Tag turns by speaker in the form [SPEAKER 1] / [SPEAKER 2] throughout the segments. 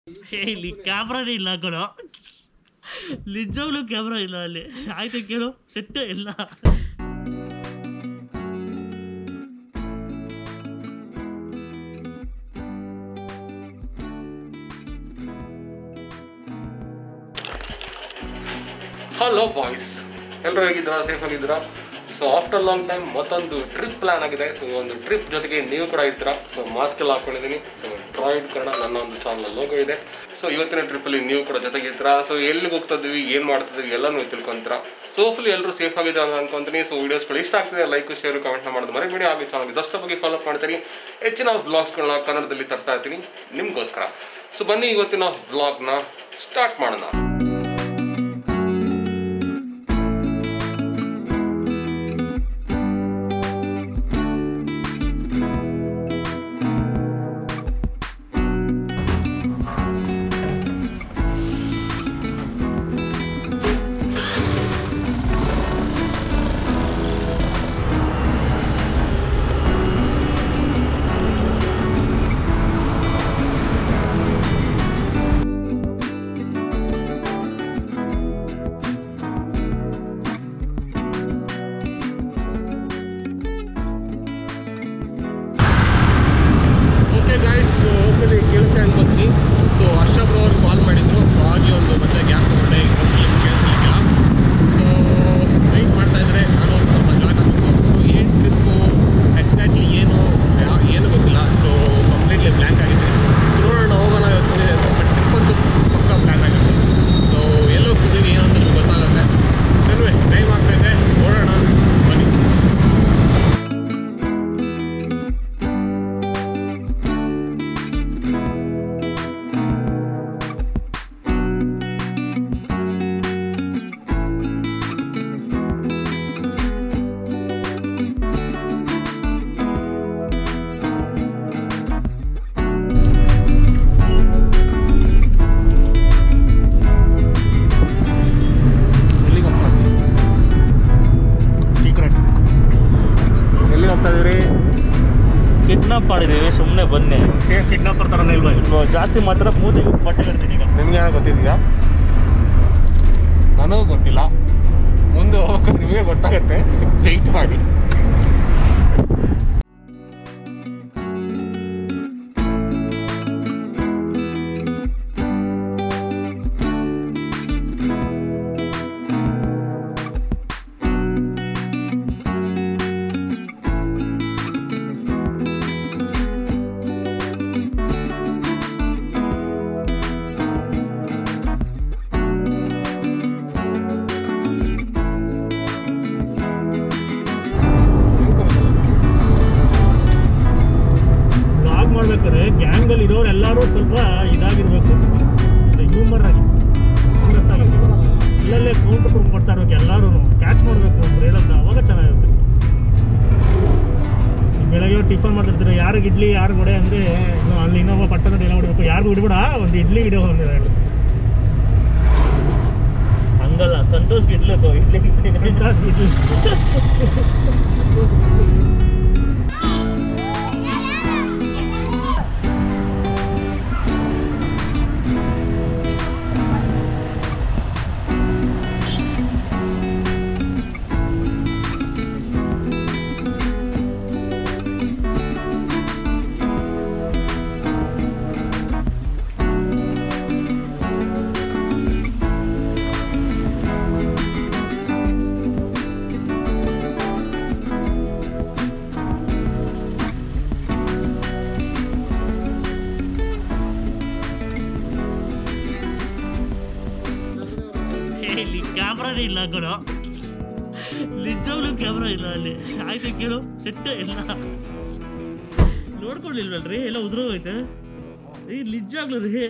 [SPEAKER 1] ಏ ಇಲ್ಲಿ ಕ್ಯಾಮ್ರಾನೇ ಇಲ್ಲ ಕಣೋ ನಿಜವಾಗ್ಲೂ ಕ್ಯಾಮ್ರಾ ಇಲ್ಲ ಅಲ್ಲಿ ಆಯ್ತು ಕೇಳು ಸೆಟ್ ಇಲ್ಲ
[SPEAKER 2] ಹಲೋ ಬಾಯ್ಸ್ ಎಲ್ಲರೂ ಹೇಗಿದ್ದೀರಾ ಸೇಫ್ ಆಗಿದ್ದೀರಾ ಸೊ ಆಫ್ಟರ್ ಲಾಂಗ್ ಟೈಮ್ ಮತ್ತೊಂದು ಟ್ರಿಪ್ ಪ್ಲಾನ್ ಆಗಿದೆ ಸೊ ಒಂದು ಟ್ರಿಪ್ ಜೊತೆಗೆ ನೀವು ಕೂಡ ಇರ್ತೀರಾ ಸೊ ಮಾಸ್ಕ್ ಎಲ್ಲ ಹಾಕೊಂಡಿದ್ದೀನಿ ಸೊ ಡ್ರಾಯ್ಡ್ ಕನ್ನಡ ನನ್ನ ಒಂದು ಚಾನಲ್ ಲೋಗೋ ಇದೆ ಸೊ ಇವತ್ತಿನ ಟ್ರಿಪ್ಪಲ್ಲಿ ನೀವು ಕೂಡ ಜೊತೆಗೆ ಇರ್ತೀರಾ ಸೊ ಎಲ್ಲಿಗೆ ಹೋಗ್ತಾ ಇದೀವಿ ಏನು ಮಾಡ್ತಾ ಇದೀವಿ ಎಲ್ಲನೂ ತಿಳ್ಕೊಂತೀರಾ ಸೊ ಫುಲ್ ಎಲ್ಲರೂ ಸೇಫ್ ಆಗಿದೆ ಅಂತ ಅನ್ಕೊಂತೀನಿ ಸೊ ವೀಡಿಯೋಸ್ಗಳು ಇಷ್ಟ ಆಗ್ತಿದೆ ಲೈಕ್ ಶೇರ್ ಕಮೆಂಟ್ ಮಾಡೋದು ಮರಿಬೇಡಿ ಹಾಗೆ ಚಾನಲ್ ಇದಷ್ಟ ಬಗ್ಗೆ ಫಾಲೋ ಮಾಡ್ತೀನಿ ಹೆಚ್ಚಿನ ವ್ಲಾಗ್ಸ್ಗಳನ್ನ ಕನ್ನಡದಲ್ಲಿ ತರ್ತಾ ಇರ್ತೀನಿ ನಿಮಗೋಸ್ಕರ ಸೊ ಬನ್ನಿ ಇವತ್ತಿನ ವ್ಲಾಗ್ನ ಸ್ಟಾರ್ಟ್ ಮಾಡೋಣ ಓಕೆ ಗಾಯ್ಸ್ ಹೋಗ್ಲಿ ಕೇಳ್ತಾ ಅನ್ಕೋತೀನಿ ಸೊ ಹರ್ಷಬ್ರು ಅವ್ರು ಕಾಲ್ ಮಾಡಿದ್ರು ಸೊ ಹಾಗೆ ಒಂದು ಮತ್ತೆ ಗ್ಯಾಪ್ ತಗೊಂಡೆ ಕೇಳ್ತಿಲ್ಲ ಸೊ ವೆಯ್ಟ್ ಮಾಡ್ತಾ ಇದ್ರೆ ನಾನು ಅವ್ರು ಸ್ವಲ್ಪ ಜಾಯ್ನ್ ಆಗಬೇಕು ಸೊ ಏನು ಟ್ರಿಪ್ಪು ಎಕ್ಸಾಕ್ಟ್ಲಿ ಏನು ಯಾ- ಏನು ಗೊತ್ತಿಲ್ಲ ಸೊ ಕಂಪ್ಲೀಟ್ಲಿ ಬ್ಲ್ಯಾಂಕ್ ಆಗಿದೆ ಸೊ ನೋಡೋಣ ಹೋಗೋಣ ಇವತ್ತು ಬಟ್ ಟ್ರಿಪ್ ಅಂತೂ ಪಕ್ಕ ಪ್ಲ್ಯಾನ್ ಆಗುತ್ತೆ ಸೊ ಎಲ್ಲಿ ಹೋಗ್ತಿದ್ದೀವಿ ಏನು ಅಂತ ನಿಮ್ಗೆ ಗೊತ್ತಾಗುತ್ತೆ ಸರಿ ಟೈಮ್ ಆಗ್ತಾ ಇದೆ ನೋಡೋಣ ಬನ್ನಿ ಎಲ್ಲಿಗೆ ಹೋಗ್ತಾ
[SPEAKER 1] ಸೀಕ್ರೆಟ್
[SPEAKER 2] ಎಲ್ಲಿಗೆ ಹೋಗ್ತಾ ಇದೀರಿ
[SPEAKER 1] ಕಿಡ್ನಾಪ್ ಮಾಡಿದ್ದೀವಿ ಸುಮ್ಮನೆ ಬನ್ನಿ ಕಿಡ್ನಾಪರ್ ಥರನೇ ಇಲ್ವಾ ಇಲ್ವಾ ಜಾಸ್ತಿ ಮಾತ್ರ ಮೂತಿಗೆ ಬಟ್ಟೆ ಕಟ್ತೀನಿ ಈಗ
[SPEAKER 2] ನಿಮ್ಗೆ ಏನೋ ಗೊತ್ತಿದೆಯಾ ನನಗೂ ಗೊತ್ತಿಲ್ಲ ಮುಂದೆ ಹೋಗ್ಬೇಕಾದ್ರೆ ನಿಮಗೆ ಗೊತ್ತಾಗುತ್ತೆ ವೆಯ್ಟ್ ಮಾಡಿ
[SPEAKER 1] ಬ್ಲಾಗ್ ಮಾಡ್ಬೇಕಾದ್ರೆ ಗ್ಯಾಂಗಲ್ಲಿ ಇರೋರು ಎಲ್ಲರೂ ಸ್ವಲ್ಪ ಇದಾಗಿರ್ಬೇಕು ಹ್ಯೂಮರ್ ಆಗಿ ಸೀರಿಯಸ್ ಆಗಿ ಇಲ್ಲಲ್ಲೇ ಕೌಂಟರ್ ಕೊಡ್ತಾ ಇರೋಕೆ ಎಲ್ಲರೂ ಕ್ಯಾಚ್ ಮಾಡಬೇಕು ಒಬ್ರು ಹೇಳೋದು ಅವಾಗ ಚೆನ್ನಾಗಿರುತ್ತೆ ಈ ಬೆಳಗ್ಗೆ ಟಿಫನ್ ಮಾಡ್ತಿರ್ತಾರೆ ಯಾರಿಗೆ ಇಡ್ಲಿ ಯಾರು ವಡೆ ಅಂದರೆ ಇನ್ನು ಅಲ್ಲಿ ಇನ್ನೊಬ್ಬ ಪಟ್ಟದ ಎಲ್ಲ ಹೊಡಿಬೇಕು ಯಾರಿಗೂ ಇಡ್ಬೇಡ ಒಂದು ಇಡ್ಲಿ ಇಡೋ ಒಂದು ಹಂಗಲ್ಲ ಸಂತೋಷ್ಗೆ ಇಡ್ಬೇಕು ಇಡ್ಲಿ ಇಡ್ಲಿ ಏ, ಇಲ್ಲಿ ಕ್ಯಾಮ್ರಾನೇ ಇಲ್ಲ ಕಣೋ ನಿಜವಾಗ್ಲೂ ಕ್ಯಾಮ್ರಾ ಇಲ್ಲ ಅಲ್ಲಿ ಆಯ್ತು ಕೇಳು ಸೆಟ್ ಇಲ್ಲ ನೋಡ್ಕೊಳ್ಳಿಲ್ವಲ್ರಿ ಎಲ್ಲ ಉದುರೋಗೈತೆ ಏ ನಿಜವಾಗ್ಲೂ ರೀ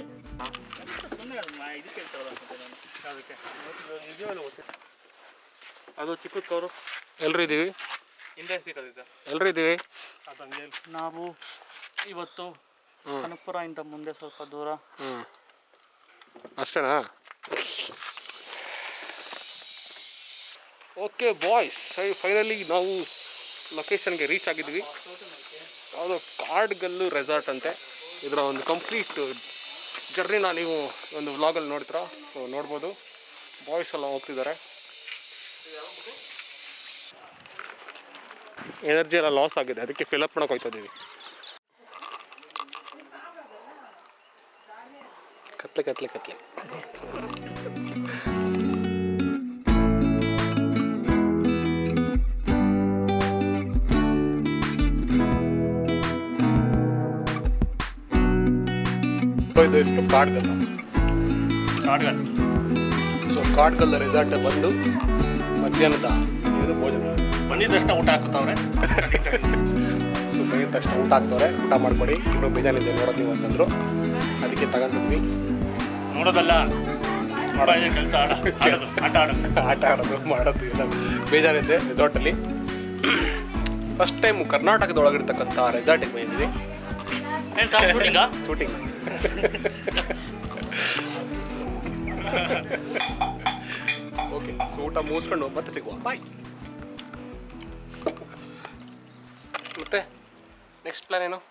[SPEAKER 1] ಅದು ಚಿಕ್ಕದ ಕವರು
[SPEAKER 2] ಎಲ್ಲರೂ ಇದ್ದೀವಿ
[SPEAKER 1] ಹಿಂದೆ ಸಿಗೋದಿದೆ
[SPEAKER 2] ಎಲ್ಲರೂ ಇದ್ದೀವಿ
[SPEAKER 1] ಅದಂಗೆ ನಾವು ಇವತ್ತು
[SPEAKER 2] ಹ್ಞೂ
[SPEAKER 1] ಕನಕಪುರ ಇಂದ ಮುಂದೆ ಸ್ವಲ್ಪ ದೂರ
[SPEAKER 2] ಹ್ಞೂ ಅಷ್ಟೇನಾ ಓಕೆ ಬಾಯ್ಸ್ ಫೈನಲಿ ನಾವು ಲೊಕೇಶನ್ಗೆ ರೀಚ್ ಆಗಿದ್ವಿ ಯಾವುದೋ ಕಾರ್ಡ್ಗಲ್ಲು ರೆಸಾರ್ಟ್ ಅಂತೆ ಇದರ ಒಂದು ಕಂಪ್ಲೀಟ್ ಜರ್ನಿನ ನೀವು ಒಂದು ವ್ಲಾಗಲ್ಲಿ ನೋಡ್ತೀರಾ ಸೊ ನೋಡ್ಬೋದು ಬಾಯ್ಸ್ ಎಲ್ಲ ಹೋಗ್ತಿದ್ದಾರೆ ಎನರ್ಜಿ ಎಲ್ಲ ಲಾಸ್ ಆಗಿದೆ ಅದಕ್ಕೆ ಫಿಲಪ್ ಮಾಡಕ್ಕೆ ಹೋಗ್ತಾ ಇದ್ದೀವಿ ಕತ್ಲೆ ಕತ್ಲೆ ಕತ್ಲೆ ಸೊ ಇದು ಎಷ್ಟು ಕಾಡ್ಗಲ್ಲ
[SPEAKER 1] ಕಾಡ್ಗಲ್
[SPEAKER 2] ಸೊ ಕಾಡ್ಗಲ್ಲ ರೆಸಾರ್ಟ್ ಬಂದು ಮಧ್ಯಾಹ್ನದ ಏನು ಭೋಜನ
[SPEAKER 1] ಬಂದಿದ ತಕ್ಷಣ ಊಟ ಹಾಕುತ್ತವ್ರೆ
[SPEAKER 2] ಸೊ ಬೆಳಿಗ್ಗೆ ತಕ್ಷಣ ಊಟ ಹಾಕ್ತವ್ರೆ ಊಟ ಮಾಡ್ಕೊಡಿ ಇನ್ನೂ ಬೇಜಾನಿದೆ ನೋಡೋದು ನೀವು ಅಂತಂದ್ರು ಅದಕ್ಕೆ ತಗೊಂಡ್ವಿ
[SPEAKER 1] ನೋಡೋದಲ್ಲ ನೋಡ ಇದೆ ಕೆಲಸ ಆಡ ಆಡೋದು ಆಟ ಆಡೋದು
[SPEAKER 2] ಆಟ ಆಡೋದು ಮಾಡೋದು ಎಲ್ಲ ಬೇಜಾರಿದೆ ರೆಸಾರ್ಟಲ್ಲಿ ಫಸ್ಟ್ ಟೈಮ್ ಕರ್ನಾಟಕದ ಒಳಗಿರ್ತಕ್ಕಂಥ ರೆಸಾರ್ಟಿಗೆ ಬಂದಿದ್ದೀವಿ
[SPEAKER 1] ಏನು ಸಾಕು ಶೂಟಿಂಗಾ
[SPEAKER 2] ಶೂಟಿಂಗ್ ಓಕೆ ಸೊ ಊಟ ಮುಗಿಸ್ಕೊಂಡು ಮತ್ತೆ ಸಿಗುವ ಬಾಯ್ ಮತ್ತೆ ನೆಕ್ಸ್ಟ್ ಪ್ಲಾನ್ ಏನು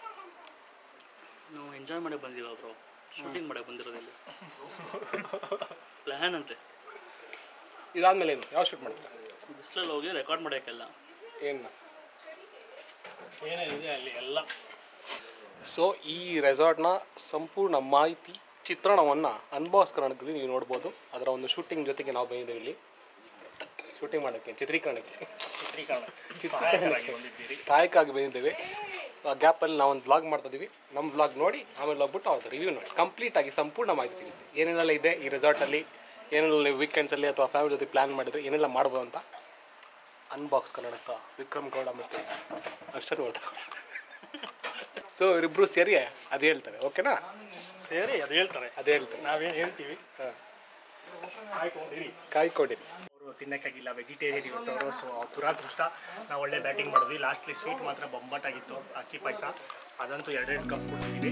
[SPEAKER 1] ನಾವು ಎಂಜಾಯ್ ಮಾಡಕ್ಕೆ ಬಂದಿವ ಬ್ರೋ ಶೂಟಿಂಗ್ ಮಾಡಕ್ಕೆ ಬಂದಿರೋದಿಲ್ಲ ಪ್ಲ್ಯಾನ್ ಅಂತೆ
[SPEAKER 2] ಇದಾದ್ಮೇಲೆ ಏನು ಯಾವ ಶೂಟ್ ಮಾಡ್ತೀರಾ
[SPEAKER 1] ಬಿಸಿಲಲ್ಲಿ ಹೋಗಿ ರೆಕಾರ್ಡ್ ಮಾಡೋಕ್ಕೆಲ್ಲ
[SPEAKER 2] ಏನು
[SPEAKER 1] ಏನೇನಿದೆ ಅಲ್ಲಿ ಎಲ್ಲ
[SPEAKER 2] ಸೊ ಈ ರೆಸಾರ್ಟ್ನ ಸಂಪೂರ್ಣ ಮಾಹಿತಿ ಚಿತ್ರಣವನ್ನು ಅನ್ಬಾಸ್ ಕರ್ನಾಟಕದಲ್ಲಿ ನೀವು ನೋಡ್ಬೋದು ಅದರ ಒಂದು ಶೂಟಿಂಗ್ ಜೊತೆಗೆ ನಾವು ಬಂದಿದ್ದೇವೆ ಇಲ್ಲಿ ಶೂಟಿಂಗ್ ಮಾಡೋಕ್ಕೆ ಚಿತ್ರೀಕರಣಕ್ಕೆ
[SPEAKER 1] ಚಿತ್ರೀಕರಣ ಸಹಾಯಕರಾಗಿ ಬಂದಿದ್ದೀರಿ
[SPEAKER 2] ಸಹಾಯಕ್ಕಾಗಿ ಬಂದಿದ್ದೇವೆ ಆ ಗ್ಯಾಪಲ್ಲಿ ನಾವೊಂದು ಬ್ಲಾಗ್ ಮಾಡ್ತಾ ಇದೀವಿ ನಮ್ಮ ಬ್ಲಾಗ್ ನೋಡಿ ಆಮೇಲೆ ಹೋಗ್ಬಿಟ್ಟು ಅವ್ರದ್ದು ರಿವ್ಯೂ ನೋಡಿ ಕಂಪ್ಲೀಟ್ ಆಗಿ ಸಂಪೂರ್ಣ ಮಾಹಿತಿ ಸಿಗುತ್ತೆ ಏನೇನೆಲ್ಲ ಇದೆ ಈ ರೆಸಾರ್ಟಲ್ಲಿ ಏನೆಲ್ಲ ವೀಕೆಂಡ್ಸಲ್ಲಿ ಅಥವಾ ಫ್ಯಾಮಿಲಿ ಜೊತೆ ಪ್ಲ್ಯಾನ್ ಮಾಡಿದ್ರೆ ಏನೆಲ್ಲ ಮಾಡ್ಬೋದು ಅಂತ ಅನ್ಬಾಕ್ಸ್ ಕನ್ನಡಕ ವಿಕ್ರಮ್ ಗೌಡ ಮತ್ತು ಅಕ್ಷರ್ ಗೌಡ ಸೊ ಇವರಿಬ್ರು ಸೇರಿ ಅದು ಹೇಳ್ತಾರೆ ಓಕೆನಾ
[SPEAKER 1] ಸೇರಿ ಅದು ಹೇಳ್ತಾರೆ
[SPEAKER 2] ಅದು ಹೇಳ್ತಾರೆ
[SPEAKER 1] ನಾವೇನು ಹೇಳ್ತೀವಿ
[SPEAKER 2] ಹಾಂ
[SPEAKER 1] ಕಾಯ್ಕೊಂಡಿರಿ
[SPEAKER 2] ಕಾಯ್ಕೊಂಡಿರಿ
[SPEAKER 1] ಅವರು ತಿನ್ನಕ್ಕಾಗಿಲ್ಲ ವೆಜಿಟೇರಿಯನ್ ಇವತ್ತವರು ಸೊ ದುರಾದೃಷ್ಟ ನಾವು ಒಳ್ಳೆ ಬ್ಯಾಟಿಂಗ್ ಮಾಡಿದ್ವಿ ಲಾಸ್ಟ್ಲಿ ಸ್ವೀಟ್ ಮಾತ್ರ ಬೊಂಬಾಟಾಗಿತ್ತು ಅಕ್ಕಿ ಪಾಯಸ ಅದಂತೂ ಎರಡೆರಡು ಕಪ್ ಕೊಟ್ಟಿದ್ದೀವಿ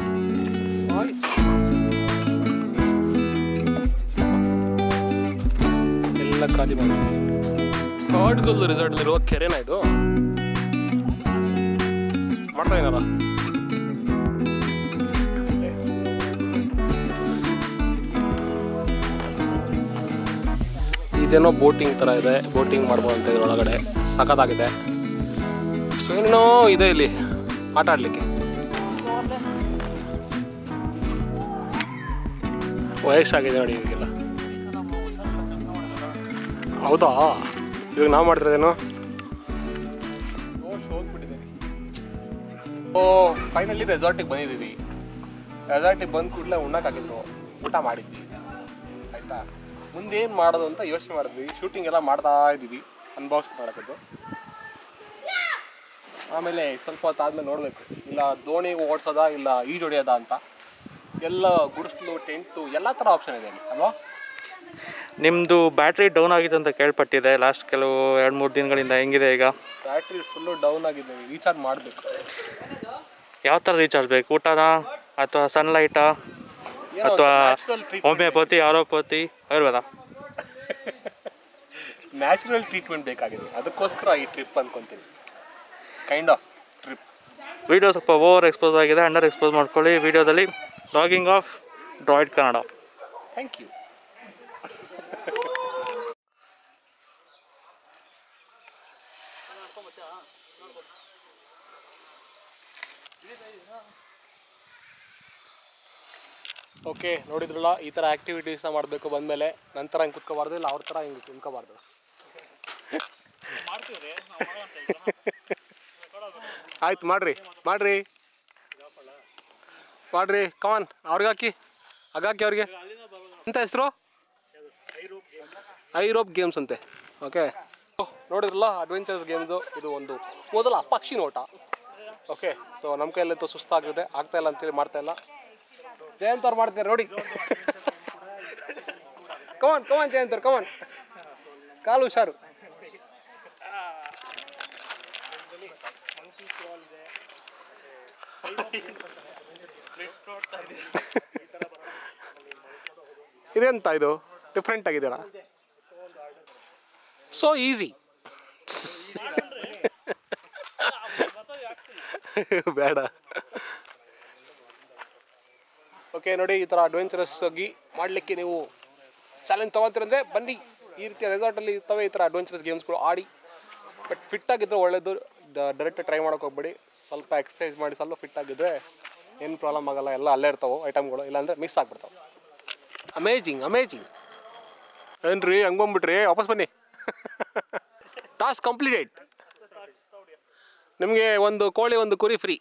[SPEAKER 2] ಎಲ್ಲ ಖಾಲಿ ಮಾಡಿ ಕಾಡ್ಗಲ್ಲು ರೆಸಾರ್ಟ್ಲಿರುವ ಕೆರೆನ ಇದು ಮಾಡ್ತಾ ಇದ್ದಾರ ಇದೇನೋ ಬೋಟಿಂಗ್ ಥರ ಇದೆ ಬೋಟಿಂಗ್ ಮಾಡ್ಬೋದು ಅಂತ ಇದ್ರ ಒಳಗಡೆ ಸಖತ್ತಾಗಿದೆ ಸೊ ಏನೋ ಇದೆ ಇಲ್ಲಿ ಆಟ ಆಡಲಿಕ್ಕೆ ವಯಸ್ಸಾಗಿದೆ ನೋಡಿ ಇವಾಗೆಲ್ಲ ಹೌದಾ ಇವಾಗ ನಾವು ಮಾಡ್ತಿರೋದೇನು ಓ ಫೈನಲಿ ರೆಸಾರ್ಟಿಗೆ ಬಂದಿದ್ದೀವಿ ರೆಸಾರ್ಟಿಗೆ ಬಂದ ಕೂಡಲೇ ಉಣ್ಣಕ್ಕಾಗಿದ್ರು ಊಟ ಮಾಡಿದ್ವಿ ಆಯ್ತಾ ಮುಂದೆ ಏನು ಮಾಡೋದು ಅಂತ ಯೋಚನೆ ಮಾಡಿದ್ವಿ ಶೂಟಿಂಗ್ ಎಲ್ಲ ಮಾಡ್ತಾ ಇದ್ದೀವಿ ಅನ್ಬಾಕ್ಸ್ ಮಾಡೋಕ್ಕದ್ದು ಆಮೇಲೆ ಸ್ವಲ್ಪ ಹೊತ್ತಾದ್ಮೇಲೆ ನೋಡಬೇಕು ಇಲ್ಲ ದೋಣಿ ಓಡಿಸೋದಾ ಇಲ್ಲ ಈಜು ಹೊಡೆಯೋದಾ ಅಂತ ಎಲ್ಲ ಗುಡಿಸ್ಲು ಟೆಂಟು ಎಲ್ಲ ಥರ ಆಪ್ಷನ್ ಇದೆ ಇಲ್ಲಿ ಅಲ್ವಾ
[SPEAKER 3] ನಿಮ್ಮದು ಬ್ಯಾಟ್ರಿ ಡೌನ್ ಆಗಿತ್ತು ಅಂತ ಕೇಳ್ಪಟ್ಟಿದೆ ಲಾಸ್ಟ್ ಕೆಲವು ಎರಡು ಮೂರು ದಿನಗಳಿಂದ ಹೆಂಗಿದೆ ಈಗ
[SPEAKER 2] ಬ್ಯಾಟ್ರಿ ಫುಲ್ಲು ಡೌನ್ ಆಗಿದೆ ರೀಚಾರ್ಜ್ ಮಾಡಬೇಕು
[SPEAKER 3] ಯಾವ ಥರ ರೀಚಾರ್ಜ್ ಬೇಕು ಊಟನಾ ಅಥವಾ ಸನ್ಲೈಟಾ ಅಥವಾ homeopathy allopathy Ayurveda
[SPEAKER 2] natural treatment ಬೇಕಾಗಿದೆ ಅದಕ್ಕೋಸ್ಕರ ಈ ಟ್ರಿಪ್ ಅನ್ಕೊಂತೀನಿ ಕೈಂಡ್ ಆಫ್ ಟ್ರಿಪ್
[SPEAKER 3] ವಿಡಿಯೋ ಸ್ವಲ್ಪ ಓವರ್ ಎಕ್ಸ್ಪೋಸ್ ಆಗಿದೆ ಅಂಡರ್ ಎಕ್ಸ್ಪೋಸ್ ಮಾಡ್ಕೊಳ್ಳಿ ವಿಡಿಯೋದಲ್ಲಿ logging of droid Kannada
[SPEAKER 2] thank you okay ನೋಡಿದ್ರಲ್ಲ ಈ ಥರ ಆ್ಯಕ್ಟಿವಿಟೀಸ್ನ ಮಾಡಬೇಕು ಬಂದಮೇಲೆ ನಂತರ ಹಿಂಗೆ ಕುತ್ಕೋಬಾರ್ದು ಇಲ್ಲ ಅವ್ರ ಥರ ಹಿಂಗೆ ಕುತ್ಕೋಬಾರ್ದು ಆಯ್ತು ಮಾಡ್ರಿ ಮಾಡ್ರಿ ಮಾಡ್ರಿ ಕಮಾನ್ ಅವ್ರಿಗೆ ಹಾಕಿ ಹಾಗಾಕಿ ಅವ್ರಿಗೆ ಎಂತ ಹೆಸರು ಐರೋಪ್ ಗೇಮ್ಸ್ ಅಂತೆ ಓಕೆ ನೋಡಿದ್ರಲ್ಲ ಅಡ್ವೆಂಚರ್ಸ್ ಗೇಮ್ಸು ಇದು ಒಂದು ಮೊದಲ ಪಕ್ಷಿ ನೋಟ ಓಕೆ ಸೊ ನಮ್ಮ ಕೈಯಲ್ಲಂತೂ ಸುಸ್ತಾಗಿದೆ ಆಗ್ತಾ ಇಲ್ಲ ಅಂತೇಳಿ ಮಾಡ್ತಾ ಇಲ್ಲ ಜಯಂತ್ ಅವ್ರು ಮಾಡ್ತಾರೆ ನೋಡಿ ಕಮಾನ್ ಕಮಾನ್ ಜಯಂತ್ ಅವ್ರು ಕಮಾನ್ ಕಾಲು ಹುಷಾರು ಇದೆಂತ ಇದು ಡಿಫ್ರೆಂಟ್ ಆಗಿದೆಯಲ್ಲ ಸೊ ಈಸಿ ಬೇಡ ಓಕೆ ನೋಡಿ ಈ ಥರ ಅಡ್ವೆಂಚರಸ್ ಆಗಿ ಮಾಡಲಿಕ್ಕೆ ನೀವು ಚಾಲೆಂಜ್ ತೊಗೊತೀರಂದರೆ ಬನ್ನಿ ಈ ರೀತಿಯ ರೆಸಾರ್ಟಲ್ಲಿ ಇರ್ತವೆ ಈ ಥರ ಅಡ್ವೆಂಚರಸ್ ಗೇಮ್ಸ್ಗಳು ಆಡಿ ಬಟ್ ಫಿಟ್ ಆಗಿದ್ದರೆ ಒಳ್ಳೇದು ಡೈರೆಕ್ಟ್ ಟ್ರೈ ಮಾಡೋಕೆ ಹೋಗ್ಬೇಡಿ ಸ್ವಲ್ಪ ಎಕ್ಸಸೈಸ್ ಮಾಡಿ ಸ್ವಲ್ಪ ಫಿಟ್ ಆಗಿದ್ದರೆ ಏನು ಪ್ರಾಬ್ಲಮ್ ಆಗಲ್ಲ ಎಲ್ಲ ಅಲ್ಲೇ ಇರ್ತಾವೆ ಐಟಮ್ಗಳು ಇಲ್ಲಾಂದರೆ ಮಿಸ್ ಆಗ್ಬಿಡ್ತಾವೆ ಅಮೇಜಿಂಗ್ ಅಮೇಜಿಂಗ್ ಏನ್ರಿ ಹಂಗೆ ಬಂದ್ಬಿಟ್ರಿ ವಾಪಸ್ ಬನ್ನಿ ಟಾಸ್ಕ್ ಕಂಪ್ಲೀಟೆಡ್ ನಿಮಗೆ ಒಂದು ಕೋಳಿ ಒಂದು ಕುರಿ ಫ್ರೀ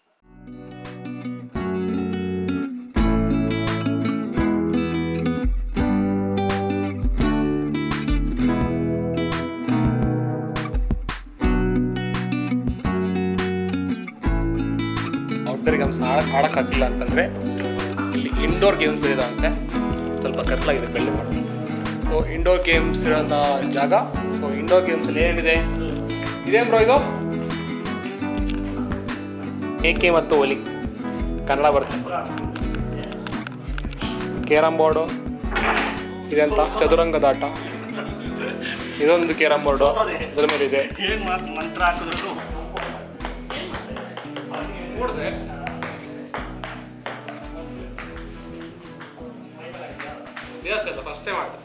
[SPEAKER 2] ಔಟ್ಡೋರ್ ಗೇಮ್ಸ್ ಆಡಕ್ಕೆ ಆಡೋಕ್ಕಾಗಿಲ್ಲ ಅಂತಂದರೆ ಇಲ್ಲಿ ಇಂಡೋರ್ ಗೇಮ್ಸ್ ಇರೋದಂತೆ ಸ್ವಲ್ಪ ಕತ್ಲಾಗಿದೆ ಬೆಳ್ಳಿ ಮಾಡೋದು ಸೊ ಇಂಡೋರ್ ಗೇಮ್ಸ್ ಇರೋಂಥ ಜಾಗ ಸೊ ಇಂಡೋರ್ ಗೇಮ್ಸಲ್ಲಿ ಏನಿದೆ ಇದೇನು ಬ್ರೋ ಇದು ಏಕೆ ಮತ್ತು ಒಲಿ ಕನ್ನಡ ಬರುತ್ತೆ ಕೇರಮ್ ಬೋರ್ಡು ಇದೆಂತ ಚದುರಂಗದಾಟ ಇದೊಂದು ಕೇರಮ್ ಬೋರ್ಡು ಅದ್ರ ಮೇಲೆ ಇದೆ
[SPEAKER 1] ಏನ್ ಮಾತು ಮಂತ್ರ ಹಾಕಿದ್ರು
[SPEAKER 2] ನೋಡಿದೆ ದಿವಸ ಇಲ್ಲ ಫಸ್ಟ್ ಟೈಮ್ ಆಡ್ದೆ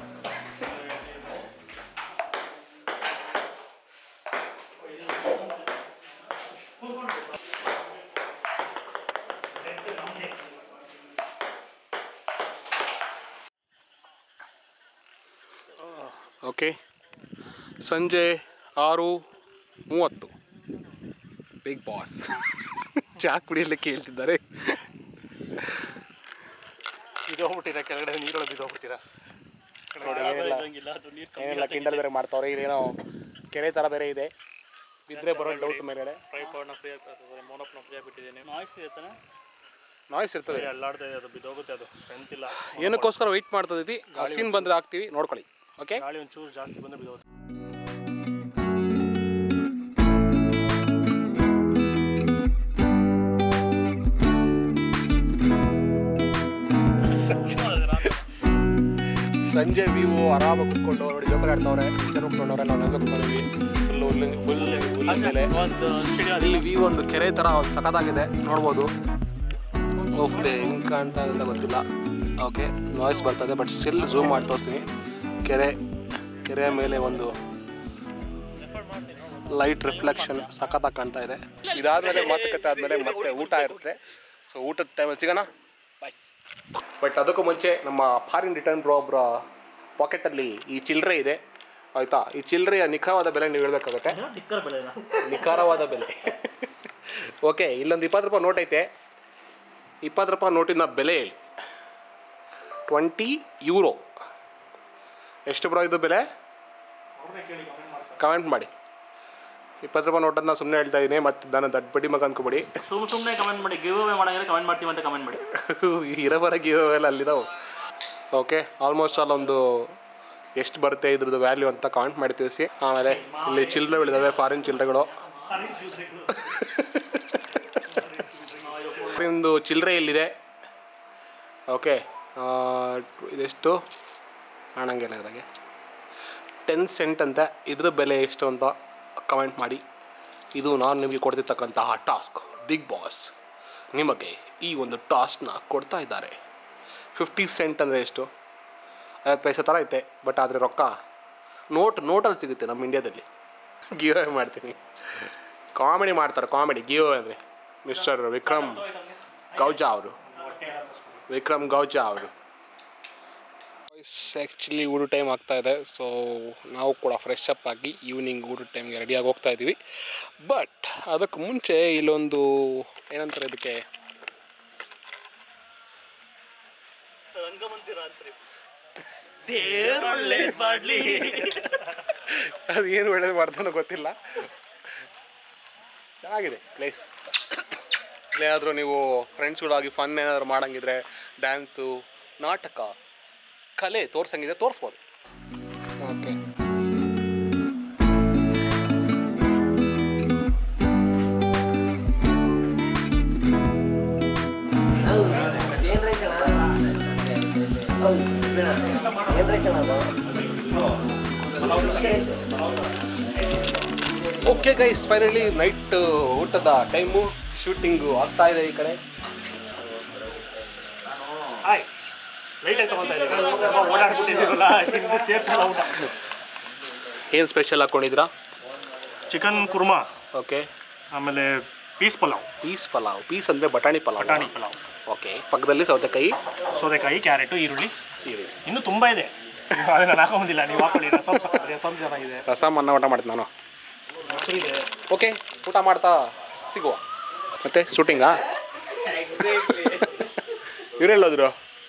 [SPEAKER 2] ಓಕೆ ಸಂಜೆ ಆರು ಮೂವತ್ತು ಬಿಗ್ ಬಾಸ್ ಚಹಾ ಕುಡಿಯಲಿಕ್ಕೆ ಹೇಳ್ತಿದ್ದಾರೆ ಬಿದ್ದೋಗ್ಬಿಟ್ಟಿರ ಕೆಳಗಡೆ ನೀರೊಳಗೆ ಬಿದ್ದೋಗ್ಬಿಟ್ಟಿರ
[SPEAKER 1] ಇದಂಗಿಲ್ಲ ಅದು ನೀರು
[SPEAKER 2] ಏನಿಲ್ಲ ಕಿಂಡಲ್ ಬೇರೆ ಮಾಡ್ತಾವ್ರೆ ಇಲ್ಲೇನೋ ಕೆರೆ ಥರ ಬೇರೆ ಇದೆ ಬಿದ್ದರೆ ಬರೋ ಡೌಟ್ ಮೇಲ್ಗಡೆ
[SPEAKER 3] ಫ್ರೈ ಪೌಡ್ನ ಫ್ರೀ ಆಗ್ತದೆ ಮೋನೋಪ್ನ ಫ್ರೀ ಆಗಿಬಿಟ್ಟಿದ್ದೀನಿ
[SPEAKER 1] ನಾಯ್ಸ್ ಇರ್ತಾನೆ
[SPEAKER 2] ನಾಯ್ಸ್ ಇರ್ತದೆ
[SPEAKER 1] ಅಲ್ಲಾಡ್ತಾ ಇದೆ ಅದು ಬಿದ್ದೋಗುತ್ತೆ ಅದು ಸ್ಟ್ರೆಂತ್ ಇಲ್ಲ
[SPEAKER 2] ಏನಕ್ಕೋಸ್ಕರ ವೆಯ್ಟ್ ಮಾಡ್ತಿದ್ವಿ ಸೀನ್ ಬಂದರೆ ಹಾಕ್ತೀವಿ ನೋಡ್ಕೊಳ್ಳಿ ಓಕೆ
[SPEAKER 1] ಗಾಳಿ ಒಂಚೂರು ಜಾಸ್ತಿ ಬಂದ್ರೆ ಬಿದ್ದೋಗುತ್ತೆ
[SPEAKER 2] ಸಂಜೆ ವ್ಯೂ ಆರಾಮಾಗಿ ಕುತ್ಕೊಂಡು ನೋಡಿ ಜೋಕರ್ ಆಡ್ತಾವ್ರೆ ಪಿಕ್ಚರ್ ಕುತ್ಕೊಂಡವ್ರೆ ನಾವು ನೆಲ ಕುತ್ಕೊಂಡಿದ್ವಿ ಫುಲ್ಲು ಹುಲ್ಲು ಹುಲ್ಲು ಹುಲ್ಲು ಮೇಲೆ
[SPEAKER 1] ಒಂದು ಸ್ಟೇಡಿಯಂ
[SPEAKER 2] ಇಲ್ಲಿ ವ್ಯೂ ಒಂದು ಕೆರೆ ಥರ ಸಖತ್ತಾಗಿದೆ ನೋಡ್ಬೋದು ಹೋಪ್ಲಿ ಹೆಂಗೆ ಕಾಣ್ತಾ ಇದೆ ಅಂತ ಗೊತ್ತಿಲ್ಲ ಓಕೆ ನಾಯ್ಸ್ ಬರ್ತದೆ ಬಟ್ ಸ್ಟಿಲ್ ಝೂಮ್ ಮಾಡಿ ತೋರಿಸ್ತೀನಿ ಕೆರೆ ಕೆರೆಯ ಮೇಲೆ ಒಂದು ಲೈಟ್ ರಿಫ್ಲೆಕ್ಷನ್ ಸಖತ್ತಾಗಿ ಕಾಣ್ತಾ ಇದೆ ಇದಾದ್ಮೇಲೆ ಮಾತುಕತೆ ಆದಮೇಲೆ ಮತ್ತೆ ಊಟ ಇರುತ್ತೆ ಸೊ ಊಟದ ಟೈಮಲ್ಲಿ ಸಿಗೋಣ ಬಾಯ್ ಬಟ್ ಅದಕ್ಕೂ ಮುಂಚೆ ನಮ್ಮ ಫಾರಿನ್ ರಿಟರ್ನ್ ಬ್ರೋ ಒಬ್ಬರ ಪಾಕೆಟಲ್ಲಿ ಈ ಚಿಲ್ಲರೆ ಇದೆ ಆಯಿತಾ ಈ ಚಿಲ್ಲರೆಯ ನಿಖರವಾದ ಬೆಲೆ ನೀವು ಹೇಳಬೇಕಾಗುತ್ತೆ
[SPEAKER 1] ಟಿಕ್ಕರ್ ಬೆಲೆ
[SPEAKER 2] ನಿಖರವಾದ ಬೆಲೆ ಓಕೆ ಇಲ್ಲೊಂದು ಇಪ್ಪತ್ತು ರೂಪಾಯಿ ನೋಟ್ ಐತೆ ಇಪ್ಪತ್ತು ರೂಪಾಯಿ ನೋಟಿನ ಬೆಲೆ ಹೇಳಿ ಟ್ವೆಂಟಿ ಯೂರೋ ಎಷ್ಟು ಬ್ರೋ ಇದು ಬೆಲೆ ಕಮೆಂಟ್ ಮಾಡಿ ಇಪ್ಪತ್ತು ರೂಪಾಯಿ ನೋಟನ್ನು ಸುಮ್ಮನೆ ಹೇಳ್ತಾ ಇದ್ದೀನಿ ಮತ್ತು ನಾನು ದಡ್ಡ ಬಡ್ಡಿ ಮಗ ಅನ್ಕೋಬೇಡಿ
[SPEAKER 1] ಸುಮ್ ಸುಮ್ಮನೆ ಕಮೆಂಟ್ ಮಾಡಿ ಗಿವ್ ಅವೇ ಮಾಡಂಗಿದ್ರೆ ಕಮೆಂಟ್ ಮಾಡ್ತೀವಿ ಅಂತ ಕಮೆಂಟ್ ಮಾಡಿ
[SPEAKER 2] ಇರೋವರೆಗೆ ಇರೋವೆಲ್ಲ ಅಲ್ಲಿದಾವೆ ಓಕೆ ಆಲ್ಮೋಸ್ಟ್ ಅಲ್ಲೊಂದು ಎಷ್ಟು ಬರುತ್ತೆ ಇದ್ರದ್ದು ವ್ಯಾಲ್ಯೂ ಅಂತ ಕಾಮೆಂಟ್ ಮಾಡಿ ತಿಳಿಸಿ ಆಮೇಲೆ ಇಲ್ಲಿ ಚಿಲ್ಲರೆ ಉಳಿದಾವೆ ಫಾರಿನ್ ಚಿಲ್ಲರೆಗಳು ಒಂದು ಚಿಲ್ಲರೆ ಇಲ್ಲಿದೆ ಓಕೆ ಇದೆಷ್ಟು ಕಾಣಂಗಿಲ್ಲ ಇದ್ರಾಗೆ ಟೆನ್ ಸೆಂಟ್ ಅಂತ ಇದ್ರ ಬೆಲೆ ಎಷ್ಟು ಅಂತ ಕಮೆಂಟ್ ಮಾಡಿ ಇದು ನಾನು ನಿಮಗೆ ಕೊಡ್ತಿರ್ತಕ್ಕಂತಹ ಟಾಸ್ಕ್ ಬಿಗ್ ಬಾಸ್ ನಿಮಗೆ ಈ ಒಂದು ಟಾಸ್ಕ್ನ ಕೊಡ್ತಾ ಇದ್ದಾರೆ ಫಿಫ್ಟಿ ಸೆಂಟ್ ಅಂದರೆ ಎಷ್ಟು ಐವತ್ತು ಪೈಸೆ ಥರ ಐತೆ ಬಟ್ ಆದರೆ ರೊಕ್ಕ ನೋಟ್ ನೋಟಲ್ಲಿ ಸಿಗುತ್ತೆ ನಮ್ಮ ಇಂಡಿಯಾದಲ್ಲಿ ಗಿವ್ ಅವೇ ಮಾಡ್ತೀನಿ ಕಾಮಿಡಿ ಮಾಡ್ತಾರೆ ಕಾಮಿಡಿ ಗಿವ್ ಅವೇ ಅಂದರೆ ಮಿಸ್ಟರ್ ವಿಕ್ರಮ್ ಗೌಜಾ ಅವರು ವಿಕ್ರಮ್ ಗೌಜಾ ಅವರು ಆ್ಯಕ್ಚುಲಿ ಊಟ ಟೈಮ್ ಆಗ್ತಾ ಇದೆ ಸೊ ನಾವು ಕೂಡ ಫ್ರೆಶ್ ಅಪ್ ಆಗಿ ಈವ್ನಿಂಗ್ ಊಟದ ಟೈಮ್ಗೆ ರೆಡಿಯಾಗಿ ಹೋಗ್ತಾ ಇದ್ದೀವಿ ಬಟ್ ಅದಕ್ಕೆ ಮುಂಚೆ ಇಲ್ಲೊಂದು ಏನಂತಾರೆ ಇದಕ್ಕೆ
[SPEAKER 1] ಒಳ್ಳೇದ್ ಮಾಡ್ಲಿ
[SPEAKER 2] ಅದು ಏನು ಒಳ್ಳೇದು ಮಾಡ್ತಾನೋ ಗೊತ್ತಿಲ್ಲ ಚೆನ್ನಾಗಿದೆ ಪ್ಲೇಸ್ ಏನಾದರೂ ನೀವು ಫ್ರೆಂಡ್ಸ್ಗಳಾಗಿ ಫನ್ ಏನಾದರೂ ಮಾಡಂಗಿದ್ರೆ ಡ್ಯಾನ್ಸು ನಾಟಕ ಕಲೆ ತೋರ್ಸಂಗಿದ್ರೆ ತೋರಿಸ್ಬೋದು okay okay guys finally night ಊಟದ ಟೈಮು ಶೂಟಿಂಗು ಆಗ್ತಾ ಇದೆ ಈ ಕಡೆ
[SPEAKER 1] ಲೈಟಾಗಿ ತೊಗೊತಾ ಇದ್ದೀವಿ ಓಡಾಡ್ಬಿಟ್ಟಿದ್ದೀರಲ್ಲ ಇನ್ನು ಸೇಫ್ ಅಲ್ಲ ಊಟ
[SPEAKER 2] ಏನು ಸ್ಪೆಷಲ್ ಹಾಕ್ಕೊಂಡಿದ್ದೀರಾ
[SPEAKER 1] ಚಿಕನ್ ಕುರ್ಮಾ
[SPEAKER 2] ಓಕೆ
[SPEAKER 1] ಆಮೇಲೆ peas pulao
[SPEAKER 2] peas pulao peas ಅಂದರೆ ಬಟಾಣಿ ಪಲಾವ್
[SPEAKER 1] ಬಟಾಣಿ ಪಲಾವ್
[SPEAKER 2] ಓಕೆ ಪಕ್ಕದಲ್ಲಿ ಸೌತೆಕಾಯಿ
[SPEAKER 1] ಸೌತೆಕಾಯಿ ಕ್ಯಾರೆಟು ಈರುಳ್ಳಿ
[SPEAKER 2] ಈರುಳ್ಳಿ
[SPEAKER 1] ಇನ್ನೂ ತುಂಬ ಇದೆ ಅದನ್ನ ನಾನು ಹಾಕೊಂಬಂದಿಲ್ಲ ನೀವು ಹಾಕೊಳ್ಳಿ ರಸಮ್ ಸಾಕು, ರಸಮ್ ಚೆನ್ನಾಗಿದೆ
[SPEAKER 2] ರಸಮ್ ಅನ್ನ ಊಟ ಮಾಡ್ತೀನಿ ನಾನು
[SPEAKER 1] ಮೊಸರು ಇದೆ
[SPEAKER 2] ಓಕೆ ಊಟ ಮಾಡ್ತಾ ಸಿಗುವ ಮತ್ತೆ ಶೂಟಿಂಗಾ ಇವ್ರು ಹೇಳೋದ್ರು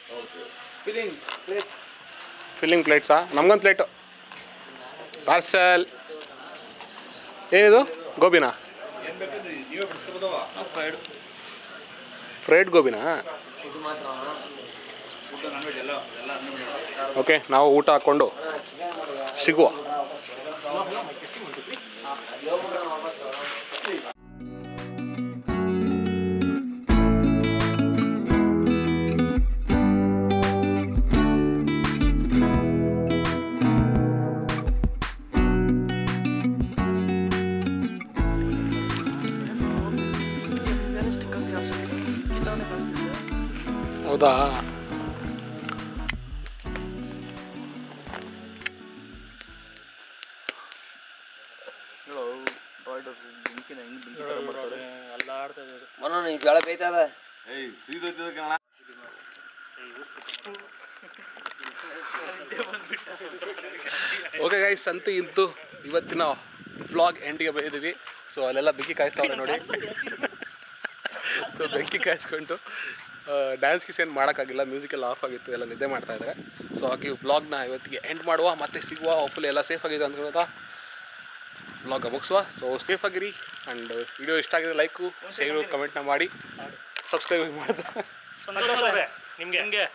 [SPEAKER 2] ಫಿಲ್ಲಿಂಗ್ ಪ್ಲೇಟ್ಸಾ ನಮ್ಗೊಂದು ಪ್ಲೇಟು ಪಾರ್ಸಲ್ ಏನಿದು ಗೋಬಿನಾ ಫ್ರೈಡ್ ಗೋಬಿನಾ ಓಕೆ ನಾವು ಊಟ ಹಾಕ್ಕೊಂಡು ಸಿಗುವ ಹೌದಾ
[SPEAKER 4] ಮನ ನೀ ಬೆಳ ಬೇಯ್ತದ
[SPEAKER 2] ಓಕೆ ಗೈಸ್ ಅಂತೂ ಇಂತೂ ಇವತ್ತಿನ ವ್ಲಾಗ್ ಎಂಡಿಗೆ ಬಂದಿದ್ದೀವಿ ಸೊ ಅಲ್ಲೆಲ್ಲ ಬೆಂಕಿ ಕಾಯಿಸ್ತಾವ್ರೆ ನೋಡಿ ಸೊ ಬೆಂಕಿ ಕಾಯಿಸ್ಕೊಂಡು ಡ್ಯಾನ್ಸ್ ಗೀಸ್ ಏನು ಮಾಡೋಕ್ಕಾಗಿಲ್ಲ ಮ್ಯೂಸಿಕ್ ಎಲ್ಲ ಆಫ್ ಆಗಿತ್ತು ಎಲ್ಲ ನಿದ್ದೆ ಮಾಡ್ತಾ ಇದ್ದಾರೆ ಸೊ ಹಾಗೆ ವ್ಲಾಗ್ನ ಇವತ್ತಿಗೆ ಎಂಡ್ ಮಾಡುವ ಮತ್ತೆ ಸಿಗುವ ಫುಲ್ ಎಲ್ಲ ಸೇಫ್ ಆಗಿದೆ ಅಂದ್ಕೊಳ್ತಾ ವ್ಲಾಗ್ ಮುಗಿಸುವ ಸೊ ಸೇಫ್ ಆಗಿರಿ ಆ್ಯಂಡ್ ವಿಡಿಯೋ ಇಷ್ಟ ಆಗಿದೆ ಲೈಕು ಶೇರು ಕಮೆಂಟ್ನ ಮಾಡಿ ಸಬ್ಸ್ಕ್ರೈಬ್ ಮಾಡಿದ್ರೆ
[SPEAKER 1] ಸಂತೋಷ್ ಅವರೇ ನಿಮಗೆ ನಿಮಗೆ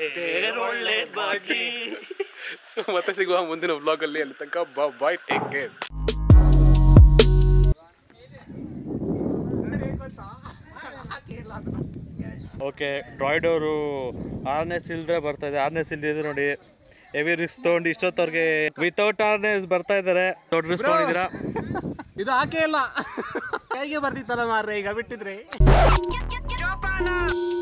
[SPEAKER 2] ಸೊ ಮತ್ತೆ ಸಿಗುವ ಮುಂದಿನ ವ್ಲಾಗಲ್ಲಿ ಅಲ್ಲಿ ತನಕ bye take care
[SPEAKER 3] okay droid ಅವರು ಆರ್ನೆಸ್ ಇಲ್ದ್ರೆ ಬರ್ತಾ ಇದೆ ಆರ್ನೆಸ್ ಇಲ್ದಿದ್ರೆ ನೋಡಿ ಹೆವಿ ರಿಸ್ಕ್ ತೊಗೊಂಡು ಇಷ್ಟೊತ್ತವ್ರಿಗೆ ವಿತೌಟ್ ಆರ್ನೆಸ್ ಬರ್ತಾ ಇದ್ದಾರೆ ದೊಡ್ಡ ರಿಸ್ಕ್ ತೊಗೊಂಡಿದ್ದೀರಾ
[SPEAKER 2] ಇದು ಹಾಕೇ ಇಲ್ಲ ಕೈಗೆ ಬರ್ತಿತ್ತಲ್ಲ ಮಾರ್ರೆ ಈಗ ಬಿಟ್ಟಿದ್ರೆ
[SPEAKER 5] Jump on up.